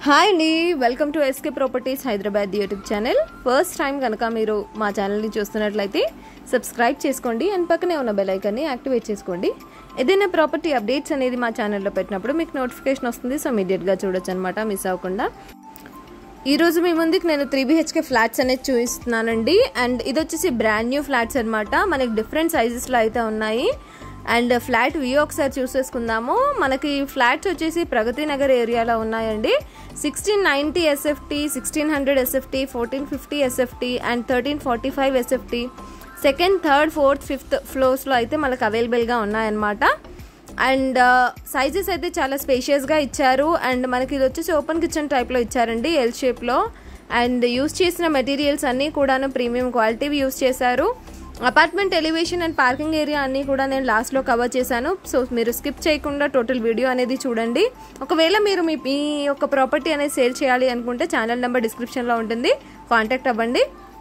hi అండి welcome to S K properties Hyderabad YouTube channel first time కనుక మీరు మా ఛానల్ని చూస్తున్నట్లయితే సబ్స్క్రైబ్ చేసుకోండి అండ్ పక్కనే ఉన్న బెల్ ఐకాన్ని యాక్టివేట్ చేసుకోండి ఏదైనా ప్రాపర్టీ అప్డేట్స్ అనేది మా ఛానల్లో పెట్టినప్పుడు మీకు నోటిఫికేషన్ వస్తుంది సో ఇమీడియట్గా చూడొచ్చు అనమాట మిస్ అవ్వకుండా ఈరోజు మీ ముందుకు నేను త్రీ బీహెచ్కే ఫ్లాట్స్ అనేది చూపిస్తున్నానండి అండ్ ఇది వచ్చేసి బ్రాండ్ న్యూ ఫ్లాట్స్ అనమాట మనకి డిఫరెంట్ సైజెస్లో అయితే ఉన్నాయి అండ్ ఫ్లాట్ వ్యూ ఒకసారి చూసేసుకుందాము మనకి ఫ్లాట్స్ వచ్చేసి ప్రగతి నగర్ ఏరియాలో ఉన్నాయండి sixteen ninety SFT sixteen hundred SFT fourteen fifty SFT and thirteen forty five SFT second third fourth fifth ఫ్లోర్స్లో అయితే మనకు అవైలబుల్గా ఉన్నాయన్నమాట అండ్ సైజెస్ అయితే చాలా స్పేషియస్గా ఇచ్చారు అండ్ మనకి ఇది వచ్చేసి ఓపెన్ కిచెన్ టైప్లో ఇచ్చారండి ఎల్ షేప్లో అండ్ యూస్ చేసిన మెటీరియల్స్ అన్నీ కూడాను ప్రీమియం క్వాలిటీ యూస్ చేశారు apartment elevation and parking area అన్నీ కూడా నేను లాస్ట్లో కవర్ చేశాను సో మీరు స్కిప్ చేయకుండా టోటల్ వీడియో అనేది చూడండి ఒకవేళ మీరు మీ మీ యొక్క ప్రాపర్టీ అనేది సేల్ చేయాలి అనుకుంటే ఛానల్ నెంబర్ డిస్క్రిప్షన్లో ఉంటుంది కాంటాక్ట్ అవ్వండి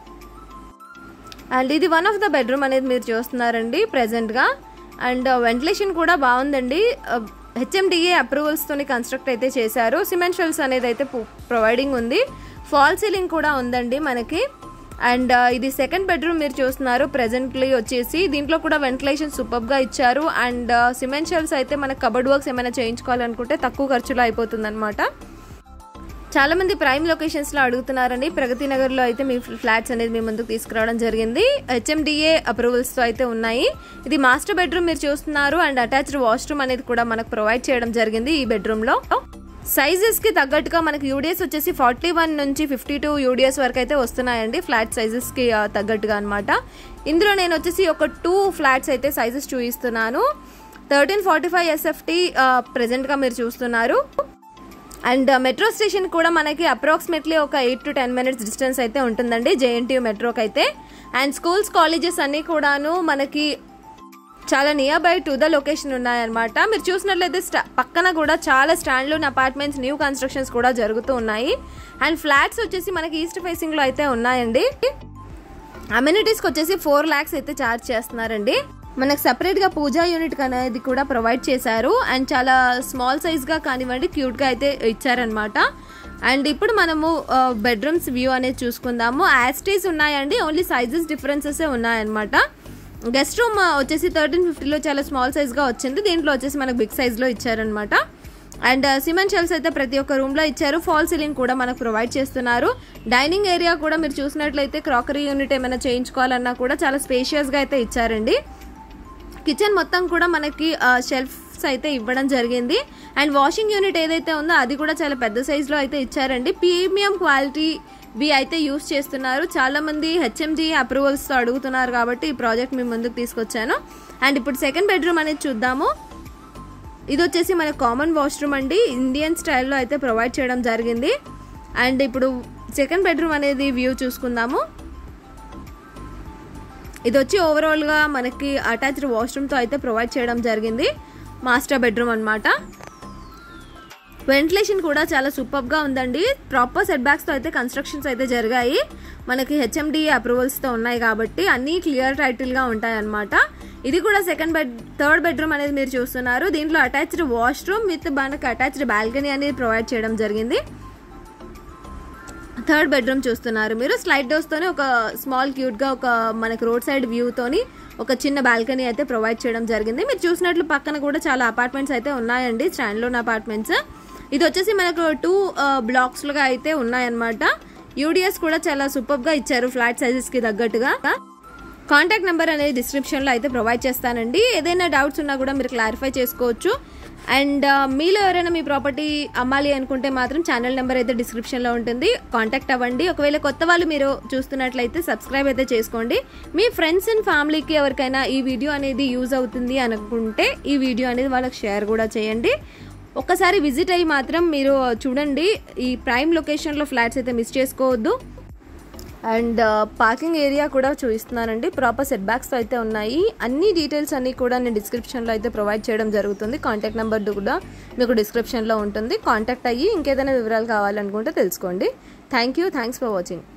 అండ్ ఇది వన్ ఆఫ్ ద బెడ్రూమ్ అనేది మీరు చూస్తున్నారండి ప్రజెంట్గా అండ్ వెంటిలేషన్ కూడా బాగుందండి హెచ్ఎండిఏ అప్రూవల్స్తోని కన్స్ట్రక్ట్ అయితే చేశారు సిమెంట్ షెల్స్ అనేది అయితే ప్రొవైడింగ్ ఉంది ఫాల్ సీలింగ్ కూడా ఉందండి మనకి అండ్ ఇది సెకండ్ బెడ్రూమ్ మీరు చూస్తున్నారు ప్రెజెంట్లీ వచ్చేసి దీంట్లో కూడా వెంటిలేషన్ సూపర్గా ఇచ్చారు అండ్ సిమెంట్ షెల్స్ అయితే మనకు కబర్డ్ వర్క్స్ ఏమైనా చేయించుకోవాలనుకుంటే తక్కువ ఖర్చులో అయిపోతుంది అనమాట చాలా మంది ప్రైమ్ లొకేషన్స్ లో అడుగుతున్నారండి ప్రగతి నగర్ లో అయితే మీ ఫ్లాట్స్ అనేది మీ ముందుకు తీసుకురావడం జరిగింది హెచ్ఎండిఏ అప్రూవల్స్ తో అయితే ఉన్నాయి ఇది మాస్టర్ బెడ్రూమ్ మీరు చూస్తున్నారు అండ్ అటాచ్డ్ వాష్రూమ్ అనేది కూడా మనకు ప్రొవైడ్ చేయడం జరిగింది ఈ బెడ్రూమ్ లో సైజెస్ కి తగ్గట్టుగా మనకి యూడిఎస్ వచ్చేసి ఫార్టీ వన్ నుంచి ఫిఫ్టీ టూ యూడిఎస్ వరకు అయితే వస్తున్నాయండి ఫ్లాట్ సైజెస్ కి తగ్గట్టుగా అనమాట ఇందులో నేను వచ్చేసి ఒక టూ ఫ్లాట్స్ అయితే సైజెస్ చూపిస్తున్నాను thirteen forty five SFT present గా మీరు చూస్తున్నారు అండ్ మెట్రో స్టేషన్ కూడా మనకి అప్రాక్సిమేట్లీ ఒక eight to ten minutes distance అయితే ఉంటుందండి జేఎన్టీయూ మెట్రోకి అయితే అండ్ స్కూల్స్ కాలేజెస్ అన్నీ కూడాను మనకి చాలా near by to the location ఉన్నాయన్నమాట మీరు చూసినట్లయితే పక్కన కూడా చాలా స్టాండ్లోని అపార్ట్మెంట్స్ న్యూ కన్స్ట్రక్షన్స్ కూడా జరుగుతూ ఉన్నాయి అండ్ ఫ్లాట్స్ వచ్చేసి మనకి ఈస్ట్ ఫేసింగ్లో అయితే ఉన్నాయండి అమ్యూనిటీస్కి వచ్చేసి ఫోర్ ల్యాక్స్ అయితే ఛార్జ్ చేస్తున్నారండి మనకు సపరేట్గా పూజా యూనిట్ అనేది కూడా ప్రొవైడ్ చేశారు అండ్ చాలా స్మాల్ సైజ్గా కానివ్వండి క్యూట్గా అయితే ఇచ్చారనమాట అండ్ ఇప్పుడు మనము బెడ్రూమ్స్ వ్యూ అనేది చూసుకుందాము యాస్టీస్ ఉన్నాయండి ఓన్లీ సైజెస్ డిఫరెన్సెస్ ఉన్నాయన్నమాట గెస్ట్ రూమ్ వచ్చేసి థర్టీన్ ఫిఫ్టీలో చాలా స్మాల్ సైజ్గా వచ్చింది దీంట్లో వచ్చేసి మనకు బిగ్ సైజ్లో ఇచ్చారనమాట అండ్ సిమెంట్ షెల్స్ అయితే ప్రతి ఒక్క రూమ్లో ఇచ్చారు ఫాల్ సీలింగ్ కూడా మనకు ప్రొవైడ్ చేస్తున్నారు డైనింగ్ ఏరియా కూడా మీరు చూసినట్లయితే క్రాకరీ యూనిట్ ఏమైనా చేయించుకోవాలన్నా కూడా చాలా స్పేషియస్గా అయితే ఇచ్చారండి కిచెన్ మొత్తం కూడా మనకి షెల్ఫ్స్ అయితే ఇవ్వడం జరిగింది అండ్ వాషింగ్ యూనిట్ ఏదైతే ఉందో అది కూడా చాలా పెద్ద సైజులో అయితే ఇచ్చారండి ప్రీమియం క్వాలిటీ వి అయితే యూస్ చేస్తున్నారు చాలా మంది హెచ్ఎంజీ అప్రూవల్స్తో అడుగుతున్నారు కాబట్టి ఈ ప్రాజెక్ట్ మీ ముందుకు తీసుకొచ్చాను అండ్ ఇప్పుడు సెకండ్ బెడ్రూమ్ అనేది చూద్దాము ఇది వచ్చేసి మన కామన్ వాష్రూమ్ అండి ఇండియన్ స్టైల్లో అయితే ప్రొవైడ్ చేయడం జరిగింది అండ్ ఇప్పుడు సెకండ్ బెడ్రూమ్ అనేది వ్యూ చూసుకుందాము ఇది వచ్చి ఓవరాల్గా మనకి అటాచ్డ్ వాష్రూమ్తో అయితే ప్రొవైడ్ చేయడం జరిగింది మాస్టర్ బెడ్రూమ్ అనమాట వెంటిలేషన్ కూడా చాలా సూపర్గా ఉందండి ప్రాపర్ సెట్ బ్యాక్స్తో అయితే కన్స్ట్రక్షన్స్ అయితే జరిగాయి మనకి హెచ్ఎండి అప్రూవల్స్తో ఉన్నాయి కాబట్టి అన్నీ క్లియర్ టైటిల్గా ఉంటాయి అనమాట ఇది కూడా సెకండ్ బెడ్ థర్డ్ బెడ్రూమ్ అనేది మీరు చూస్తున్నారు దీంట్లో అటాచ్డ్ వాష్రూమ్ విత్ మనకి అటాచ్డ్ బాల్కనీ అనేది ప్రొవైడ్ చేయడం జరిగింది థర్డ్ బెడ్రూమ్ చూస్తున్నారు మీరు స్లైడ్ డోర్స్తోనే ఒక స్మాల్ క్యూట్గా ఒక మనకి రోడ్ సైడ్ వ్యూతోని ఒక చిన్న బాల్కనీ అయితే ప్రొవైడ్ చేయడం జరిగింది మీరు చూసినట్లు పక్కన కూడా చాలా అపార్ట్మెంట్స్ అయితే ఉన్నాయండి స్టాండ్లోన్ అపార్ట్మెంట్స్ ఇది వచ్చేసి మనకు టూ బ్లాక్స్లుగా అయితే ఉన్నాయన్నమాట యూడిఎస్ కూడా చాలా సూపర్గా ఇచ్చారు ఫ్లాట్ సైజెస్కి తగ్గట్టుగా కాంటాక్ట్ నెంబర్ అనేది డిస్క్రిప్షన్లో అయితే ప్రొవైడ్ చేస్తానండి ఏదైనా డౌట్స్ ఉన్నా కూడా మీరు క్లారిఫై చేసుకోవచ్చు అండ్ మీలో ఎవరైనా మీ ప్రాపర్టీ అమ్మాలి అనుకుంటే మాత్రం ఛానల్ నెంబర్ అయితే డిస్క్రిప్షన్లో ఉంటుంది కాంటాక్ట్ అవ్వండి ఒకవేళ కొత్త వాళ్ళు మీరు చూస్తున్నట్లయితే సబ్స్క్రైబ్ అయితే చేసుకోండి మీ ఫ్రెండ్స్ అండ్ ఫ్యామిలీకి ఎవరికైనా ఈ వీడియో అనేది యూజ్ అవుతుంది అనుకుంటే ఈ వీడియో అనేది వాళ్ళకి షేర్ కూడా చేయండి ఒక్కసారి విజిట్ అయ్యి మాత్రం మీరు చూడండి ఈ ప్రైమ్ లొకేషన్లో ఫ్లాట్స్ అయితే మిస్ చేసుకోవద్దు అండ్ పార్కింగ్ ఏరియా కూడా చూపిస్తున్నానండి ప్రాపర్ సెట్ బ్యాక్స్తో అయితే ఉన్నాయి అన్ని డీటెయిల్స్ అన్నీ కూడా నేను డిస్క్రిప్షన్లో అయితే ప్రొవైడ్ చేయడం జరుగుతుంది కాంటాక్ట్ నెంబర్ కూడా మీకు డిస్క్రిప్షన్లో ఉంటుంది కాంటాక్ట్ అయ్యి ఇంకేదైనా వివరాలు కావాలనుకుంటే తెలుసుకోండి thank you thanks for watching